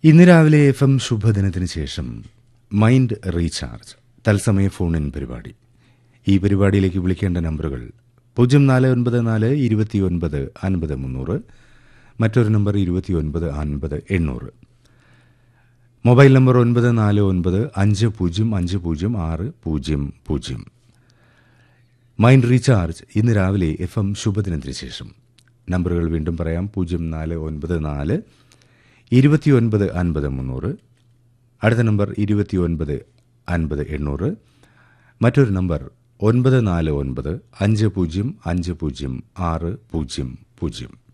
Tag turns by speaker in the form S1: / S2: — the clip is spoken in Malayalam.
S1: ഇന്ന് രാവിലെ എഫ് എം ശുഭദിനത്തിന് ശേഷം മൈൻഡ് റീചാർജ് തത്സമയ ഫോൺ ഇൻ പരിപാടി ഈ പരിപാടിയിലേക്ക് വിളിക്കേണ്ട നമ്പറുകൾ പൂജ്യം നാല് ഒൻപത് നാല് ഇരുപത്തിയൊൻപത് അൻപത് മുന്നൂറ് മറ്റൊരു നമ്പർ ഇരുപത്തിയൊൻപത് അൻപത് എണ്ണൂറ് മൊബൈൽ നമ്പർ ഒൻപത് നാല് ഒൻപത് അഞ്ച് പൂജ്യം അഞ്ച് പൂജ്യം ആറ് പൂജ്യം പൂജ്യം മൈൻഡ് റീചാർജ് ഇന്ന് രാവിലെ എഫ് എം ശുഭദിനത്തിന് ശേഷം നമ്പറുകൾ വീണ്ടും പറയാം പൂജ്യം നാല് ഒൻപത് നാല് ഇരുപത്തിയൊൻപത് അൻപത് മുന്നൂറ് അടുത്ത നമ്പർ ഇരുപത്തിയൊൻപത് അൻപത് എണ്ണൂറ് മറ്റൊരു നമ്പർ ഒൻപത് നാല് ഒൻപത് അഞ്ച് പൂജ്യം അഞ്ച് പൂജ്യം ആറ് പൂജ്യം പൂജ്യം